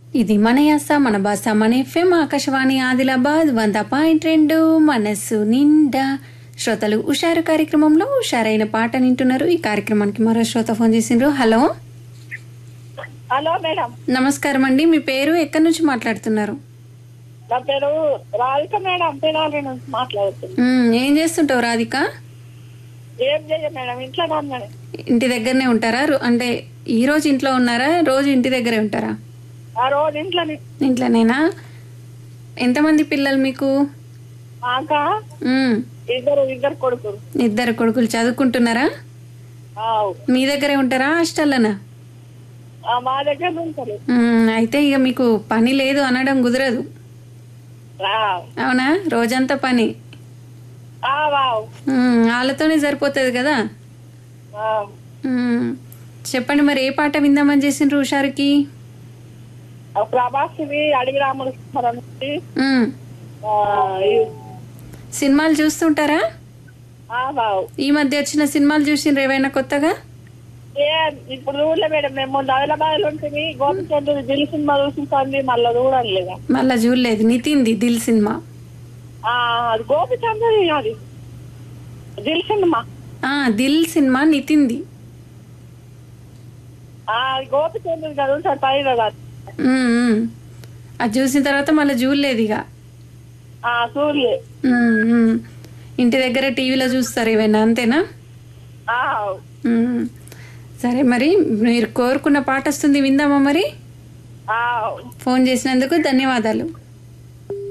ఇది మన యాస మన భాష మన ఎఫ్ఎం ఆకాశవాణి ఆదిలాబాద్ వంద పాయింట్ రెండు మనస్సు నిండా శ్రోతలు ఉషారు కార్యక్రమంలో ఉషారైన పాట వింటున్నారు ఈ కార్యక్రమానికి మరో శ్రోత ఫోన్ చేసిండ్రు హలో హలో మేడం నమస్కారం అండి మీ పేరు ఎక్కడి నుంచి మాట్లాడుతున్నారు నా పేరు రాధిక మేడం తెనాలి నుంచి మాట్లాడుతుంది మ్, ఏం చేస్తుంటావు రాధిక ఏం చెయ్య మేడం ఇంట్లో ఉన్నాను ఇంటి దగ్గరనే ఉంటారా రో- అంటే ఈ రోజు ఇంట్లో ఉన్నారా రోజు ఇంటి దగ్గరే ఉంటారా ఆ రోజు ఇంట్లోని ఇంట్లోనేనా ఎంతమంది పిల్లలు మీకు మాక మ్, ఇద్దరు ఇద్దరు కొడుకులు ఇద్దరు కొడుకులు చదువుకుంటున్నారా ఆవ్. మీ దగ్గరే ఉంటారా హాస్టల్లోనా ఆ, మా దగ్గర ఉంటారు మ్మ్, అయితే ఇక మీకు పని లేదు అనడం కుదరదు రా. అవునా రోజంతా పని ఆ, వావ్. మ్మ్, వాళ్ళతోనే సరిపోతుంది కదా ఆ. మ్మ్, చెప్పండి మరి ఏ పాట విందామని చేసిండ్రు హుషారుకి ఆ ప్రభాస్వి అడిగి రాములు నుంచి మ్మ్, ఆ, ఈ- సినిమాలు చూస్తుంటారా ఆ, వావ్. ఈ మధ్య వచ్చిన సినిమాలు చూసిండ్రు ఏవైనా కొత్తగా ఏ ఇప్పుడు ఊర్లో మేడం మేము ముందు ఆదిలాబాద్ లో ఉంటుంది గోపిచంద్ర దిల్ సినిమా చూసింది మళ్ళీ చూడాలి లేదా మళ్ళా చూడలేదు నితిన్ది దిల్ సినిమా ఆ, అది గోపిచంద్ర అది దిల్ సినిమా ఆ, దిల్ సినిమా నితిన్ది ఆ గోపిచంద్ర కదా ఉంటాడు పైన కాదు. మ్మ్, మ్మ్. అది చూసిన తర్వాత మళ్ళీ చూడలేదు ఇక ఆ సూర్య మ్మ్, మ్మ్. ఇంటి దగ్గర టీవీలో చూస్తారు ఏవైనా అంతేనా ఆ మ్మ్. సరే మరి మీరు కోరుకున్న పాట వస్తుంది విందామా మరి ఆ ఫోన్ చేసినందుకు ధన్యవాదాలు